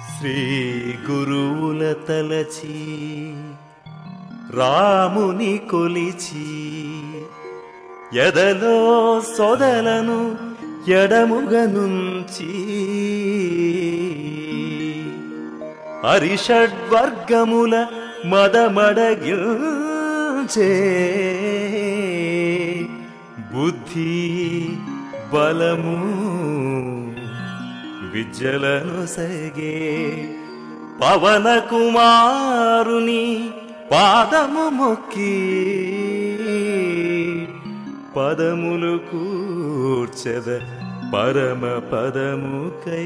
శ్రీ గురువుల తలచి రాముని కొలిచి ఎదలో సొదలను ఎడముగనుంచి హరిషడ్వర్గముల మదమడగిల్చే బుద్ధి బలము విద్యలను సగే పవన కుమారుని పాదము మొక్కి పదములు కూర్చద పరమ పదము కై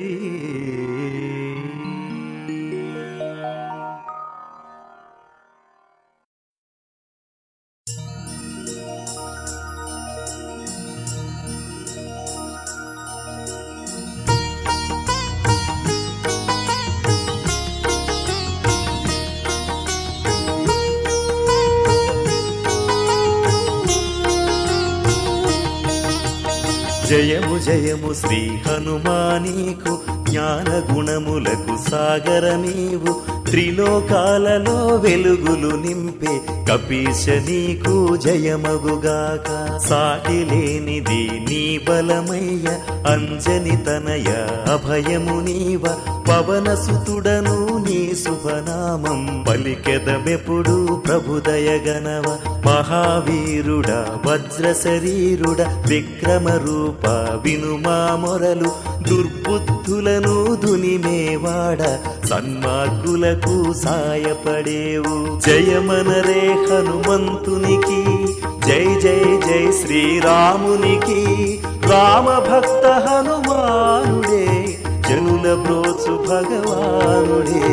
జయము జయము శ్రీ హనుమానీకు జ్ఞాన గుణములకు సాగర నీవు త్రిలోకాలలో వెలుగులు నింపే కపీశ నీకు జయమగుగాక సాటి లేనిది నీ బలమయ్య అంజని తనయ అభయము నీవ పవన సుతుడను నీ శుభనామం పలికెదమెప్పుడు ప్రభుదయ గణవ మహావీరుడ వజ్ర శరీరుడ విక్రమ రూప వినుమా మొరలు దుర్బుద్ధులను దునిమేవాడ సన్మార్గులకు సాయపడేవు జయమనరే హనుమంతునికి జై జై జై శ్రీరామునికి రామ భక్త హనుమానుడే జనుల బ్రోచు భగవానుడే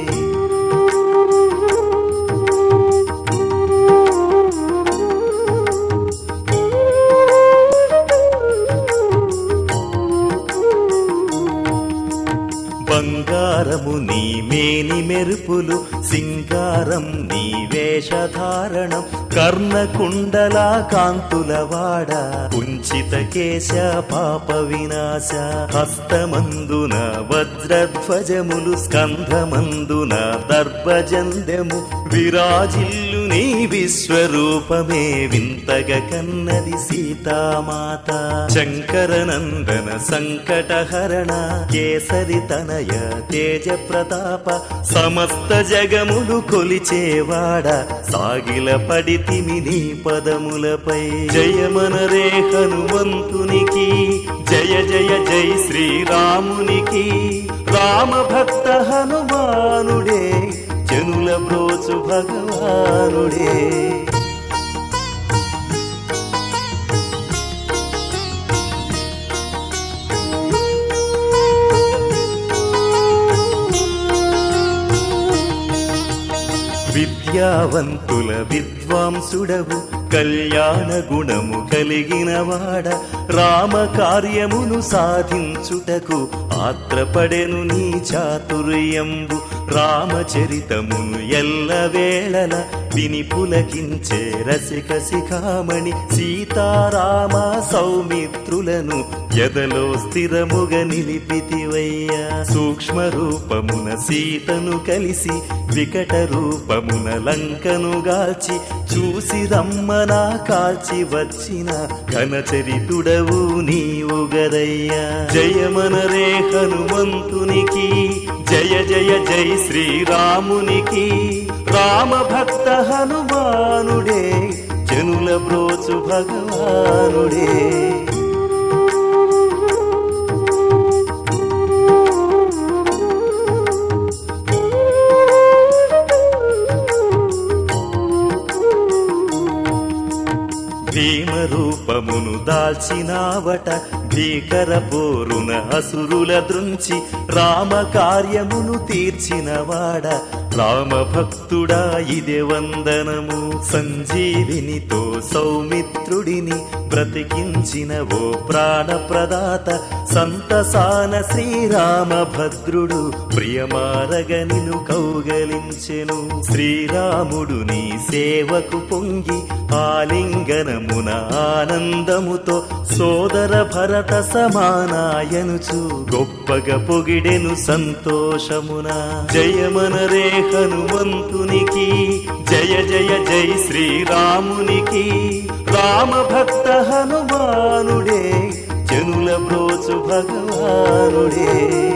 బంగారము నీ మేని మెరుపులు సింగారం నీ వేషధారణం కర్ణకుండల కాంతుల వాడ కుంచిత కేశ పాప వినాశ హస్తమందున వజ్రధ్వజములు స్కంధమందున దర్భజందెము విరాజిల్లు నీ విశ్వరూపమే వింతగ కన్నది సీతామాత శంకరనందన సంకటహరణ కేసరి తనయ తేజ ప్రతాప సమస్త జగములు కొలిచేవాడ సాగిల పడితిమి నీ పదములపై జయమనరే హనుమంతునికి జయ జయ జై శ్రీరామునికి రామ భక్త హనుమానుడే జనుల బ్రోచు భగవానుడే విద్యావంతుల విద్వాంసుడవు కళ్యాణ గుణము కలిగిన వాడ రామ కార్యమును సాధించుటకు ఆత్రపడెను నీ చాతుర్యంబు రామచరితమును ఎల్లవేళల విని పులకించే రసిక శిఖామణి సీతారామ సౌమిత్రులను ఎదలో స్థిరముగ నిలిపితివయ్యా సూక్ష్మ రూపమున సీతను కలిసి వికట రూపమున లంకను గాల్చి చూసి రమ్మనా కాల్చి వచ్చిన ఘనచరితుడవు నీవు గదయ్యా జయమనరే హనుమంతునికి జయ జయ జై శ్రీరామునికి రామ భక్త హనుమానుడే జనుల బ్రోచు భగవానుడే భీమ రూపమును దాల్చినావట భీకర పోరున అసురుల దృంచి రామ కార్యమును తీర్చినవాడ రామ భక్తుడా ఇదే వందనము సంజీవినితో సౌమిత్రుడిని బ్రతికించిన ఓ ప్రాణ ప్రదాత సంతసాన శ్రీరామ భద్రుడు ప్రియమారగనిను కౌగలించెను శ్రీరాముడు నీ సేవకు పొంగి ఆలింగనమున ఆనందముతో సోదర భరత సమానాయనుచు గొప్పగా పొగిడెను సంతోషమున జయమనరే హనుమంతునికి జయ జయ జై శ్రీరామునికి రామ భక్త హనుమానుడే జనుల బ్రోచు భగవానుడే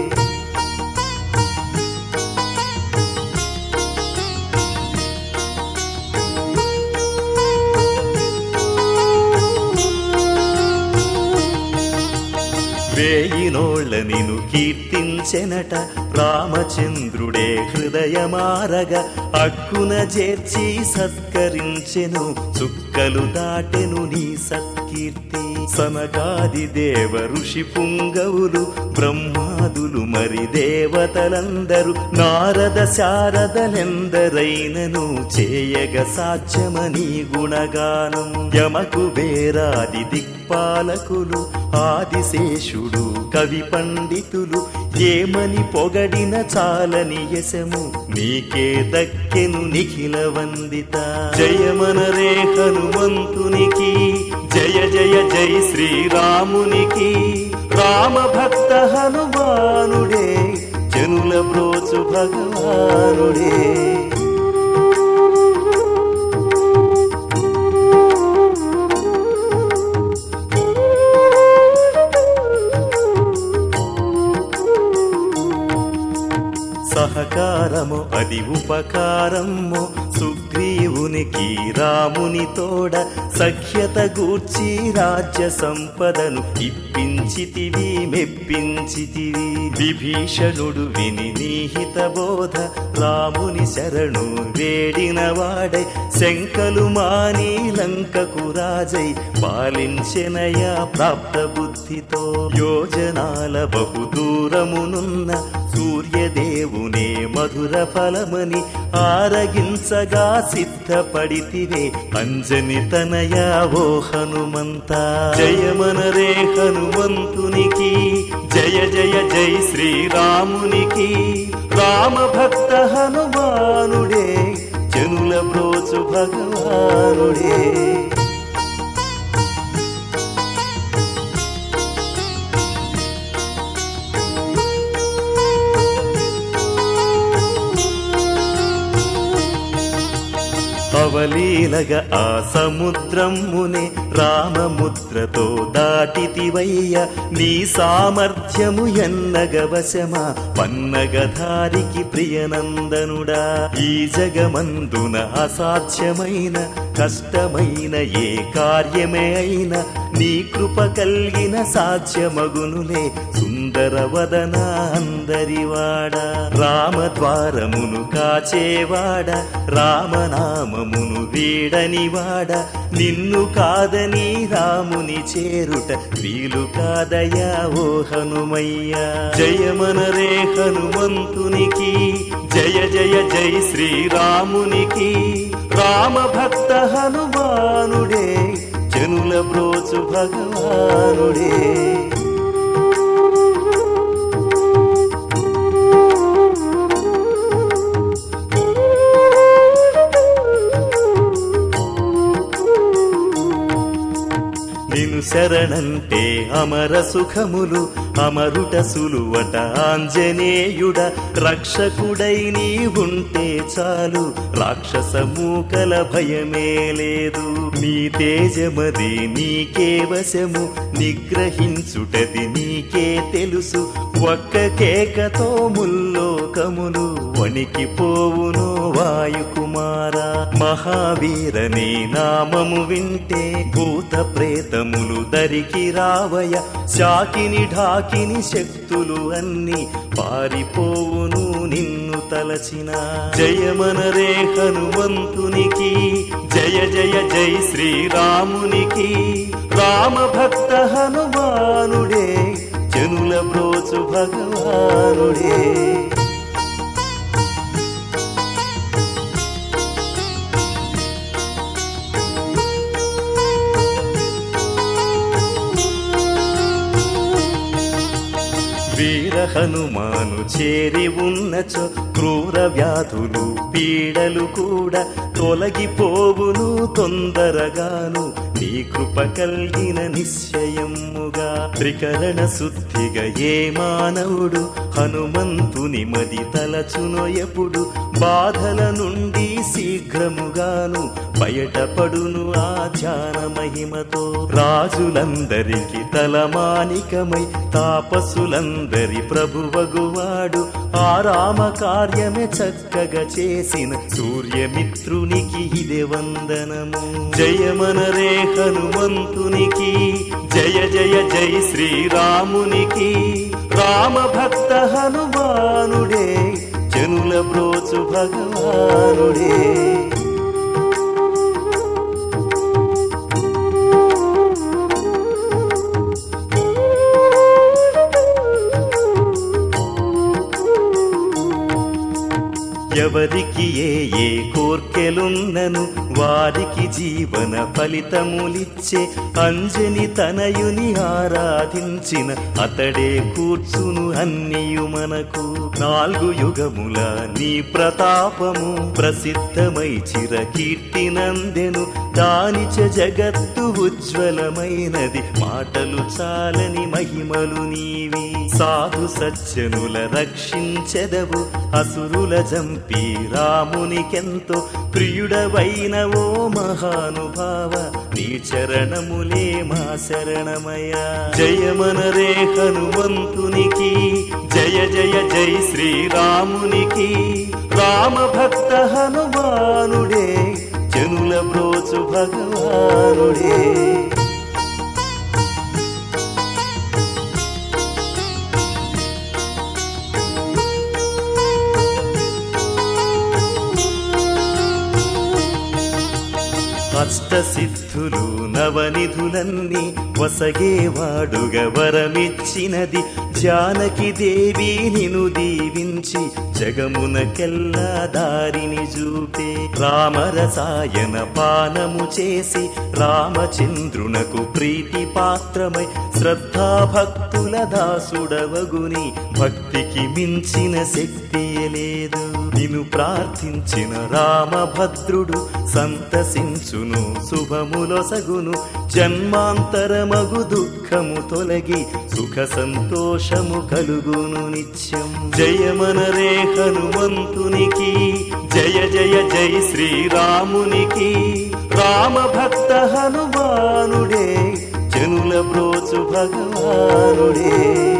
వేయినోళ్ళ నిను కీర్తించెనట రామచంద్రుడే హృదయమారగ అక్కున చేర్చి సత్కరించెను చుక్కలు దాటెను నీ సత్కీర్తి సనకాది దేవ ఋషి పుంగవులు బ్రహ్మాదులు మరి దేవతలందరూ నారద శారదలెందరైనను చేయగ సాధ్యమని గుణగానం యమకు వేరాది దిక్పాలకులు ఆదిశేషుడు కవి పండితులు ఏమని పొగడిన చాలని యశము నీకే దక్కెను నిఖిల వందిత జయమనరే హనుమంతునికి జయ జయ జై శ్రీరామునికి రామ భక్త హనుమానుడే జనుల బ్రోచు భగవానుడే సహకారము అది ఉపకారము సుగ్రీవునికి రాముని తోడ సఖ్యత గూర్చి రాజ్య సంపదను ఇప్పించితివి మెప్పించితివి విభీషణుడు విని నీహిత బోధ రాముని శరణు వేడిన వాడై శంకలు మాని లంకకు రాజై పాలించెనయా ప్రాప్త బుద్ధితో యోజనాల బహుదూరమునున్న సూర్యదేవునే మధుర ఫలమని ఆరగించగా సిద్ధపడితివే అంజని తనయ ఓ హనుమంత జయమనరే హనుమంతునికి జయ జయ జై శ్రీరామునికి రామ భక్త హనుమానుడే జనుల బ్రోచు భగవానుడే అవలీలగ ఆ సముద్రమునే రామముద్రతో దాటితివయ్య నీ సామర్థ్యము ఎన్నగ వశమా పన్నగధారికి ప్రియనందనుడా ఈ జగమందున అసాధ్యమైన కష్టమైన ఏ కార్యమే అయినా నీ కృప కలిగిన సాధ్యమగునులే సుందర వదన అందరివాడా రామద్వారమును కాచేవాడ రామనామమును వీడనివాడ నిన్ను కాదని రాముని చేరుట వీలు కాదయా ఓ హనుమయ్య జయమనరే హనుమంతునికి జయ జయ జై శ్రీరామునికి రామ భక్త హనుమానుడే జనుల బ్రోచు భగవానుడే నిను శరణంటే అమర సుఖములు అమరుట సులువట ఆంజనేయుడ రక్షకుడై నీ ఉంటే చాలు రాక్షస మూకల భయమే లేదు నీ తేజమది నీకే వశము నిగ్రహించుటది నీకే తెలుసు ఒక్క కేకతో ముల్లోకములు వణికిపోవును వాయుకుమార మహావీరని నామము వింటే భూత ప్రేతములు దరికి రావయ శాకిని ఢాకిని శక్తులు అన్ని పారిపోవును నిన్ను తలచిన జయమనరే హనుమంతునికి జయ జయ జై శ్రీరామునికి రామ భక్త హనుమానుడే జనుల బ్రోచు భగవానుడే హనుమాను చేరి ఉన్నచో క్రూర వ్యాధులు పీడలు కూడా తొలగిపోవును తొందరగాను నీ కృప కలిగిన నిశ్చయముగా త్రికరణ శుద్ధిగా ఏ మానవుడు హనుమంతుని మది తలచునో ఎప్పుడు బాధల నుండి శీఘ్రముగాను బయటపడును ఆ ధ్యాన మహిమతో రాజులందరికి తలమానికమై తాపసులందరి ప్రభువగువాడు ఆ రామ కార్యమే చక్కగా చేసిన సూర్యమిత్రునికి ఇదే వందనము జయమనరే హనుమంతునికి జయ జయ జై శ్రీరామునికి రామ భక్త హనుమానుడే జనుల బ్రోచు భగవానుడే ఎవరికి ఏ ఏ కోర్కెలున్నను వారికి జీవన ఫలితములిచ్చే అంజని తనయుని ఆరాధించిన అతడే కూర్చును అన్నియు మనకు నాలుగు యుగముల నీ ప్రతాపము ప్రసిద్ధమై చిరకీర్తినందెను దానిచ జగత్తు ఉజ్వలమైనది మాటలు చాలని మహిమలు నీవి సాధు సజ్జనుల రక్షించెదవు అసురుల జంపి రామునికెంతో ప్రియుడవైన ఓ మహానుభావ నీ చరణములే మా శరణమయ జయమనరే హనుమంతునికి జయ జయ జై శ్రీరామునికి రామ భక్త హనుమానుడే జనుల బ్రోచు భగవానుడే అష్టసిద్ధులు నవనిధులన్నీ వసగేవాడుగ వరమిచ్చినది జానకి దేవి నిను దీవించి జగమునకెల్లా దారిని చూపే రామరసాయన పానము చేసి రామచంద్రునకు ప్రీతి పాత్రమై శ్రద్ధాభక్తుల దాసుడవగుని భక్తికి మించిన శక్తి లేదు నిన్ను ప్రార్థించిన రామభద్రుడు సంతసించును శుభములొసగును జన్మాంతరమగు దుఃఖము తొలగి సుఖ సంతోషము కలుగును నిత్యం జయమనరే హనుమంతునికి జయ జయ జై శ్రీరామునికి రామ భక్త హనుమానుడే జనుల బ్రోచు భగవానుడే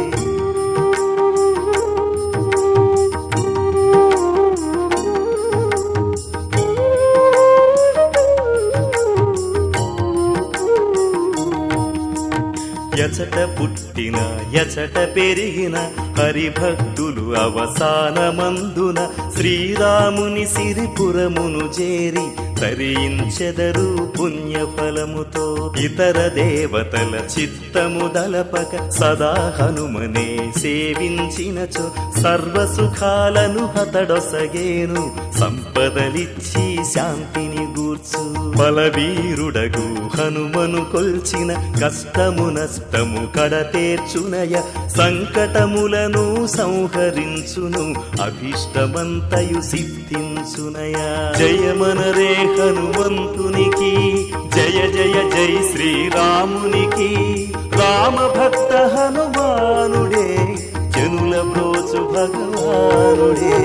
ఎచట పుట్టిన ఎచట పెరిగిన హరిభక్తులు అవసానమందున శ్రీరాముని సిరిపురమును చేరి తరించెదరు పుణ్యఫలముతో ఇతర దేవతల చిత్తము దలపక సదా హనుమనే సేవించినచో సర్వ సుఖాలను హతడొసగేను సంపదలిచ్చి శాంతిని గూర్చు బలవీరుడగు హనుమను కొల్చిన కష్టము నష్టము కడతేర్చునయ సంకటములను సంహరించును అభిష్టమంతయు సిద్ధించునయ జయమనరే హనుమంతునికి జయ జయ జై శ్రీరామునికి రామ భక్త హనుమానుడే జనుల బ్రోచు భగవానుడే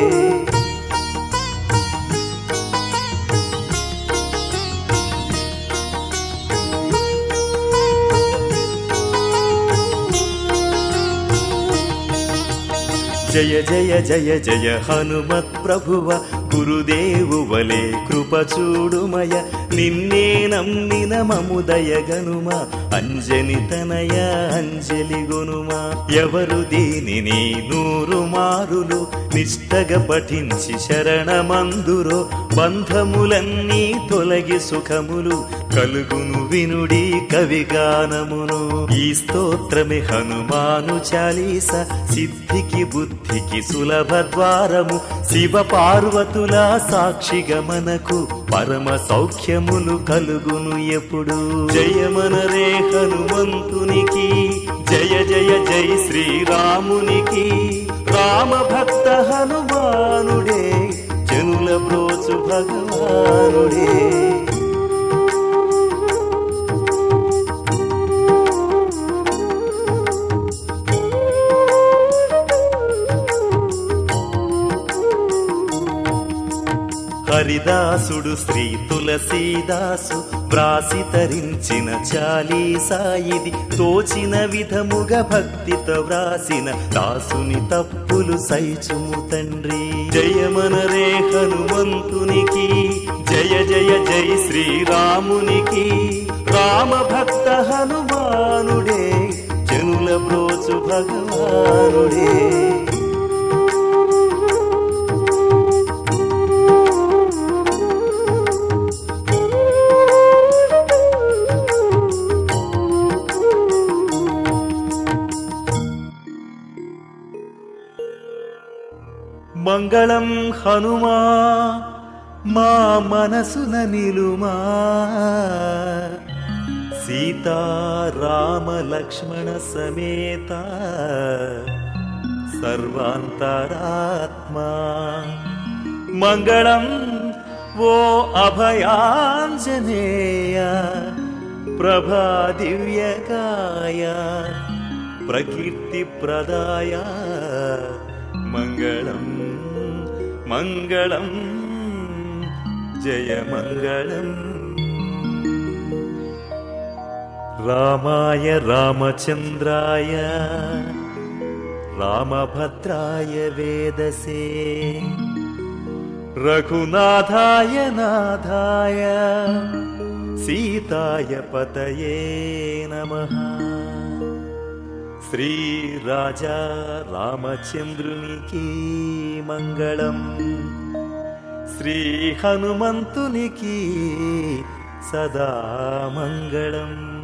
జయ జయ జయ జయ హనుమత్ ప్రభువ గురుదేవు వలే కృప చూడుమయ నిన్నే నమ్మిన మముదయ గనుమ అంజని తనయ అంజలి గొనుమ ఎవరు దీనిని నూరు మారులు నిష్టగా పఠించి శరణమందురో బంధములన్నీ తొలగి సుఖములు కలుగును వినుడి కవిగానమును ఈ స్తోత్రమే హనుమాను చాలీస సిద్ధికి బుద్ధికి సులభ ద్వారము శివ పార్వతుల సాక్షిగా మనకు పరమ సౌఖ్యములు కలుగును ఎప్పుడు జయమనరే హనుమంతునికి జయ జయ జై శ్రీరామునికి రామ భక్త హనుమానుడే జనుల బ్రోచు భగవానుడే హరిదాసుడు శ్రీ తులసీదాసు వ్రాసి తరించిన చాలీసాయిది తోచిన విధముగా భక్తితో వ్రాసిన దాసుని తప్పులు సైచుము తండ్రి జయమనరే హనుమంతునికి జయ జయ జై శ్రీరామునికి రామ భక్త హనుమానుడే జనుల బ్రోచు భగవానుడే మంగళం హనుమా మా మనసున నిలుమా సీతారామ లక్ష్మణ సమేత సర్వాంతరాత్మా మంగళం ఓ అభయాంజనేయ ప్రభా దివ్యకాయ ప్రకీర్తి ప్రదాయ మంగళం మంగళం జయ మంగళం రామాయ రామచంద్రాయ రామభద్రాయ వేదసే రఘునాథాయ నాథాయ సీతాయ పతయే నమః శ్రీ రాజా రామచంద్రునికి మంగళం శ్రీ హనుమంతునికి సదా మంగళం